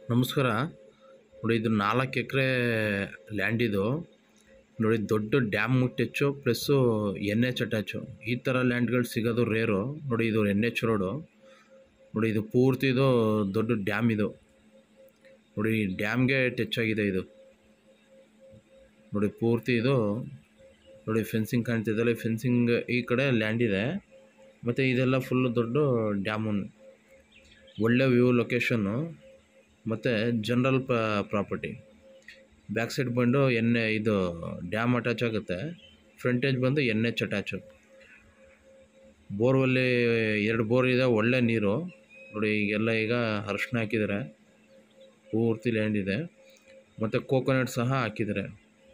ನಮಸ್ಕಾರ ನೋಡಿ ಇದು ನಾಲ್ಕು ಎಕರೆ ಲ್ಯಾಂಡ್ ಇದು ನೋಡಿ ದೊಡ್ಡ dam touch plus N H attach ಈ ಥರ ಲ್ಯಾಂಡ್ಗಳು ಸಿಗೋದು ರೇರು ನೋಡಿ ಇದು ಎನ್ ಎಚ್ ರೋಡು ನೋಡಿ ಇದು ಪೂರ್ತಿ ಇದು ದೊಡ್ಡ ಡ್ಯಾಮ್ ಇದು ನೋಡಿ ಡ್ಯಾಮ್ಗೆ ಟಚ್ ಆಗಿದೆ ಇದು ನೋಡಿ ಪೂರ್ತಿ ಇದು ನೋಡಿ ಫೆನ್ಸಿಂಗ್ ಕಾಣ್ತಿದ್ದಲ್ಲ ಫೆನ್ಸಿಂಗ್ ಈ ಕಡೆ ಲ್ಯಾಂಡ್ ಇದೆ ಮತ್ತು ಇದೆಲ್ಲ ಫುಲ್ಲು ದೊಡ್ಡ ಡ್ಯಾಮು ಒಳ್ಳೆ ವ್ಯೂ ಲೊಕೇಶನ್ನು ಮತ್ತು ಜನ್ರಲ್ ಪ್ರಾಪರ್ಟಿ ಬ್ಯಾಕ್ ಸೈಡ್ ಬಂದು ಎನ್ ಇದು ಡ್ಯಾಮ್ ಅಟ್ಯಾಚ್ ಆಗುತ್ತೆ ಫ್ರಂಟೇಜ್ ಬಂದು ಎನ್ ಎಚ್ ಅಟ್ಯಾಚು ಬೋರ್ವಲ್ಲಿ ಎರಡು ಬೋರ್ ಇದೆ ಒಳ್ಳೆ ನೀರು ನೋಡಿ ಈಗೆಲ್ಲ ಈಗ ಅರ್ಶಿಣ ಹಾಕಿದ್ದಾರೆ ಪೂರ್ತಿ ಲ್ಯಾಂಡ್ ಇದೆ ಮತ್ತು ಕೋಕೋನಟ್ ಸಹ ಹಾಕಿದ್ದಾರೆ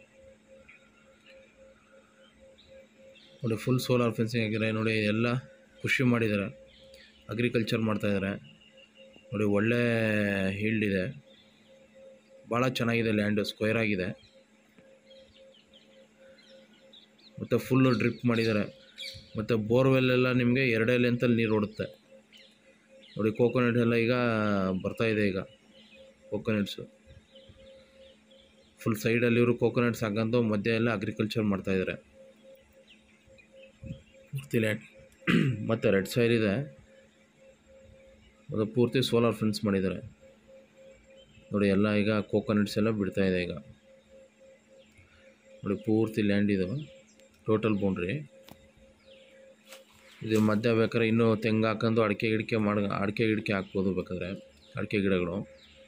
ನೋಡಿ ಫುಲ್ ಸೋಲಾರ್ ಫೆನ್ಸಿಂಗ್ ಹಾಕಿದ್ದಾರೆ ನೋಡಿ ಎಲ್ಲ ಕೃಷಿ ಮಾಡಿದ್ದಾರೆ ಅಗ್ರಿಕಲ್ಚರ್ ಮಾಡ್ತಾಯಿದ್ದಾರೆ ನೋಡಿ ಒಳ್ಳೆ ಹೀಲ್ಡ್ ಇದೆ ಭಾಳ ಚೆನ್ನಾಗಿದೆ ಲ್ಯಾಂಡು ಸ್ಕ್ವೇರ್ ಆಗಿದೆ ಮತ್ತು ಫುಲ್ಲು ಡ್ರಿಪ್ ಮಾಡಿದ್ದಾರೆ ಮತ್ತು ಬೋರ್ವೆಲ್ಲೆಲ್ಲ ನಿಮಗೆ ಎರಡೇ ಲೆಂತಲ್ಲಿ ನೀರು ಓಡುತ್ತೆ ನೋಡಿ ಕೋಕೋನಟ್ ಎಲ್ಲ ಈಗ ಬರ್ತಾ ಇದೆ ಈಗ ಕೋಕೋನಟ್ಸು ಫುಲ್ ಸೈಡಲ್ಲಿ ಇವರು ಕೋಕೋನಟ್ಸ್ ಹಾಕೊಂಡು ಮಧ್ಯ ಎಲ್ಲ ಅಗ್ರಿಕಲ್ಚರ್ ಮಾಡ್ತಾಯಿದ್ದಾರೆ ಪೂರ್ತಿ ಲ್ಯಾಂಡ್ ಮತ್ತು ರೆಡ್ ಸೈಡ್ ಇದೆ ಅದು ಪೂರ್ತಿ ಸೋಲಾರ್ ಫೆನ್ಸ್ ಮಾಡಿದ್ದಾರೆ ನೋಡಿ ಎಲ್ಲ ಈಗ ಕೋಕೋನಟ್ಸ್ ಎಲ್ಲ ಬಿಡ್ತಾ ಇದೆ ಈಗ ನೋಡಿ ಪೂರ್ತಿ ಲ್ಯಾಂಡ್ ಇದು ಟೋಟಲ್ ಬೌಂಡ್ರಿ ಇದು ಮಧ್ಯ ಬೇಕಾದ್ರೆ ಇನ್ನೂ ತೆಂಗು ಹಾಕೊಂಡು ಅಡಿಕೆ ಗಿಡಕೆ ಮಾಡಿ ಅಡಿಕೆ ಗಿಡಕೆ ಹಾಕ್ಬೋದು ಬೇಕಾದ್ರೆ ಅಡಿಕೆ ಗಿಡಗಳು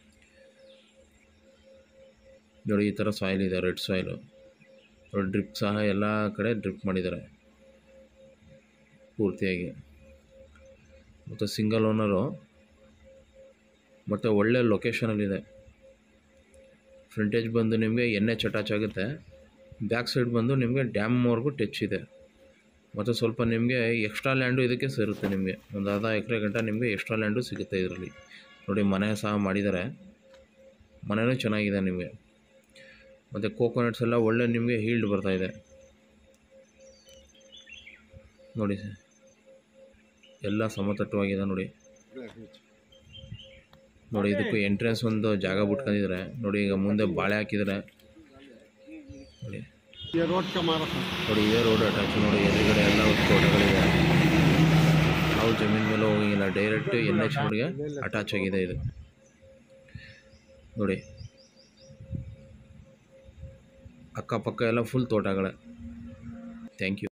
ನೋಡಿ ಈ ಥರ ಸಾಯಿಲ್ ಇದೆ ರೆಡ್ ಸಾಯಿಲು ನೋಡಿ ಡ್ರಿಪ್ ಸಹ ಎಲ್ಲ ಕಡೆ ಡ್ರಿಪ್ ಮಾಡಿದ್ದಾರೆ ಪೂರ್ತಿಯಾಗಿ ಮತ್ತು ಸಿಂಗಲ್ ಓನರು ಮತ್ತು ಒಳ್ಳೆ ಲೊಕೇಶನಲ್ಲಿದೆ ಫ್ರಂಟೇಜ್ ಬಂದು ನಿಮಗೆ ಎನ್ ಎಚ್ ಅಟ್ಯಾಚ್ ಆಗುತ್ತೆ ಬ್ಯಾಕ್ ಸೈಡ್ ಬಂದು ನಿಮಗೆ ಡ್ಯಾಮ್ವರೆಗೂ ಟಚ್ ಇದೆ ಮತ್ತು ಸ್ವಲ್ಪ ನಿಮಗೆ ಎಕ್ಸ್ಟ್ರಾ ಲ್ಯಾಂಡು ಇದಕ್ಕೆ ಸೇರುತ್ತೆ ನಿಮಗೆ ಒಂದು ಅರ್ಧ ಎಕರೆ ಗಂಟ ನಿಮಗೆ ಎಕ್ಸ್ಟ್ರಾ ಲ್ಯಾಂಡು ಸಿಗುತ್ತೆ ಇದರಲ್ಲಿ ನೋಡಿ ಮನೆ ಸಹ ಮಾಡಿದ್ದಾರೆ ಮನೆಯೂ ಚೆನ್ನಾಗಿದೆ ನಿಮಗೆ ಮತ್ತು ಕೋಕೋನಟ್ಸ್ ಎಲ್ಲ ಒಳ್ಳೆ ನಿಮಗೆ ಹೀಲ್ಡ್ ಬರ್ತಾಯಿದೆ ನೋಡಿ ಸರ್ ಎಲ್ಲ ಸಮತಟ್ಟವಾಗಿದೆ ನೋಡಿ ನೋಡಿ ಇದಕ್ಕೂ ಎಂಟ್ರೆನ್ಸ್ ಒಂದು ಜಾಗ ಬಿಟ್ಕೊಂಡಿದ್ದಾರೆ ನೋಡಿ ಈಗ ಮುಂದೆ ಬಾಳೆ ಹಾಕಿದ್ದಾರೆ ನೋಡಿ ये रोड का मारा था ನೋಡಿ ಇದೇ ರೋಡ್ ಅಟ್ಯಾಚ್ ನೋಡಿ ಎದುರುಗಡೆ ಎಲ್ಲ ತೋಟಗಳಿದೆ ನಾವು ಜಮೀನ್ ಮೇಲೆ ಹೋಗಿಲ್ಲ ಡೈರೆಕ್ಟ್ ಎನ್ ಎಚ್ ರೋಡ್ಗೆ ಅಟ್ಯಾಚ್ ಆಗಿದೆ ಇದು ನೋಡಿ ಅಕ್ಕಪಕ್ಕ ಎಲ್ಲ ಫುಲ್ ತೋಟಗಳೇ ಥ್ಯಾಂಕ್ ಯು